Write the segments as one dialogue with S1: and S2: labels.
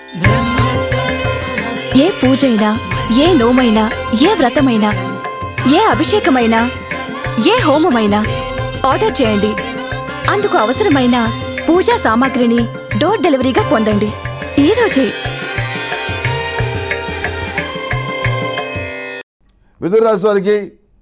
S1: ఏ పూజైనా ఏ నోమైనా ఏ వ్రతమైనా ఏ అభిషేకమైనా ఏ హోమమైనా ఆర్డర్ చేయండి అందుకు అవసరమైన పూజా సామాగ్రిని డోర్ డెలివరీగా పొందండి ఈ రోజే
S2: మిథున రాశి వారికి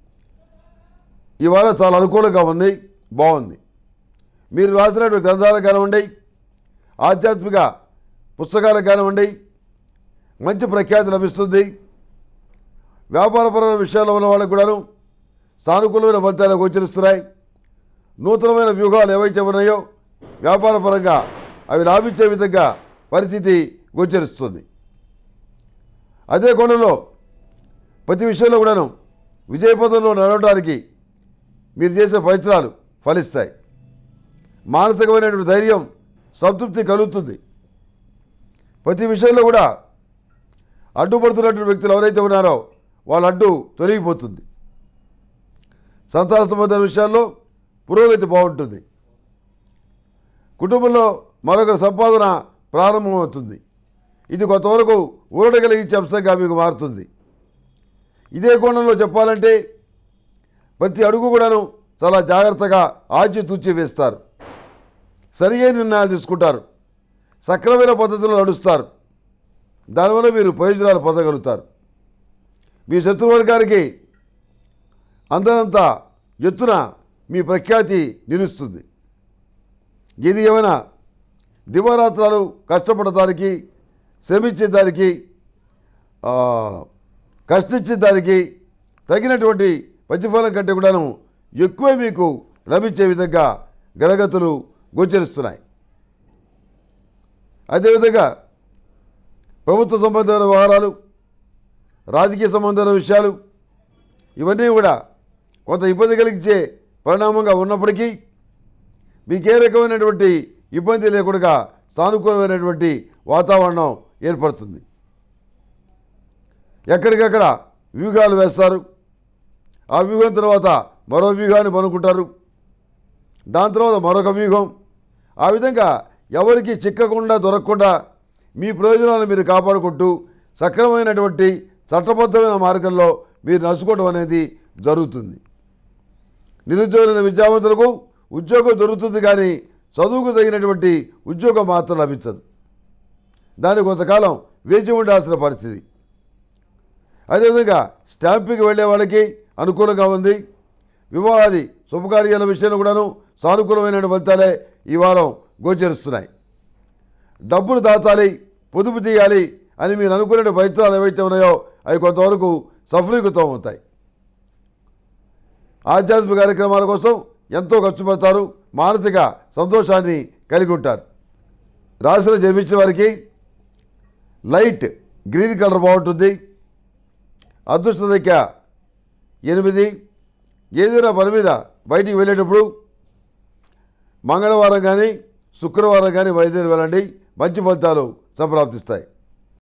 S2: ఇవాళ చాలా అనుకూలంగా ఉంది బాగుంది మీరు రాసినటువంటి గ్రంథాలకు కానివ్వండి ఆధ్యాత్మిక పుస్తకాలకు కానివ్వండి మంచి ప్రఖ్యాతి లభిస్తుంది వ్యాపారపరమైన విషయాల్లో ఉన్న వాళ్ళకు కూడాను సానుకూలమైన ఫలితాలు గోచరిస్తున్నాయి నూతనమైన వ్యూహాలు ఏవైతే ఉన్నాయో వ్యాపారపరంగా అవి లాభించే విధంగా పరిస్థితి గోచరిస్తుంది అదే కోణంలో ప్రతి విషయంలో కూడాను విజయపథంలో నడవడానికి మీరు చేసే ప్రయత్నాలు ఫలిస్తాయి మానసికమైనటువంటి ధైర్యం సంతృప్తి కలుగుతుంది ప్రతి విషయంలో కూడా అడ్డుపడుతున్నటువంటి వ్యక్తులు ఎవరైతే ఉన్నారో వాళ్ళ అడ్డు తొలగిపోతుంది సంతాన సంబంధ విషయాల్లో పురోగతి బాగుంటుంది కుటుంబంలో మరొక సంపాదన ప్రారంభమవుతుంది ఇది కొంతవరకు ఊరట కలిగించే అంశంగా మీకు మారుతుంది ఇదే కోణంలో చెప్పాలంటే ప్రతి అడుగు కూడాను చాలా జాగ్రత్తగా ఆచితూచి వేస్తారు సరియైన నిర్ణయాలు తీసుకుంటారు సక్రమైన పద్ధతిలో నడుస్తారు దానివల్ల మీరు ప్రయోజనాలు పొందగలుగుతారు మీ శత్రువర్గానికి అందనంత ఎత్తున మీ ప్రఖ్యాతి నిలుస్తుంది ఇది ఏమైనా దివారాత్రాలు కష్టపడటానికి శ్రమించేదానికి ఆ, కష్టించే దానికి తగినటువంటి ప్రతిఫలం కంటే కూడాను ఎక్కువే మీకు లభించే విధంగా గ్రహగతులు గోచరిస్తున్నాయి అదేవిధంగా ప్రభుత్వ సంబంధమైన వ్యవహారాలు రాజకీయ సంబంధమైన విషయాలు ఇవన్నీ కూడా కొంత ఇబ్బంది కలిగించే పరిణామంగా ఉన్నప్పటికీ మీకు ఏ రకమైనటువంటి ఇబ్బంది లేకుండా సానుకూలమైనటువంటి వాతావరణం ఏర్పడుతుంది ఎక్కడికక్కడ వ్యూహాలు వేస్తారు ఆ వ్యూహం తర్వాత మరో వ్యూహాన్ని పనుకుంటారు దాని తర్వాత మరొక వ్యూహం ఆ విధంగా ఎవరికి చిక్కకుండా దొరకకుండా మీ ప్రయోజనాలను మీరు కాపాడుకుంటూ సక్రమమైనటువంటి చట్టబద్ధమైన మార్గంలో మీరు నడుచుకోవడం అనేది జరుగుతుంది నిరుద్యోగులైన విద్యావంతులకు ఉద్యోగం దొరుకుతుంది కానీ చదువుకు తగినటువంటి ఉద్యోగం మాత్రం లభించదు దానికి కొంతకాలం వేచి ఉండాల్సిన పరిస్థితి అదేవిధంగా స్టాంపింగ్కి వెళ్ళే వాళ్ళకి అనుకూలంగా ఉంది వివాహాది శుభకార్యాల విషయంలో కూడాను సానుకూలమైన ఫలితాలే ఈ వారం గోచరిస్తున్నాయి డబ్బులు దాచాలి పొదుపు చేయాలి అని మీరు అనుకునే ప్రయత్నాలు ఏవైతే ఉన్నాయో అవి కొంతవరకు సఫలీకృతం అవుతాయి ఆధ్యాత్మిక కార్యక్రమాల కోసం ఎంతో ఖర్చు పెడతారు మానసిక సంతోషాన్ని కలిగి ఉంటారు రాశిలో జన్మించిన వారికి లైట్ గ్రీన్ కలర్ బాగుంటుంది అదృష్ట సంఖ్య ఎనిమిది ఏదైనా పని మీద బయటికి వెళ్ళేటప్పుడు మంగళవారం కానీ శుక్రవారం కానీ బయలుదేరి వెళ్ళండి మంచి ఫలితాలు సంప్రాప్తిస్తాయి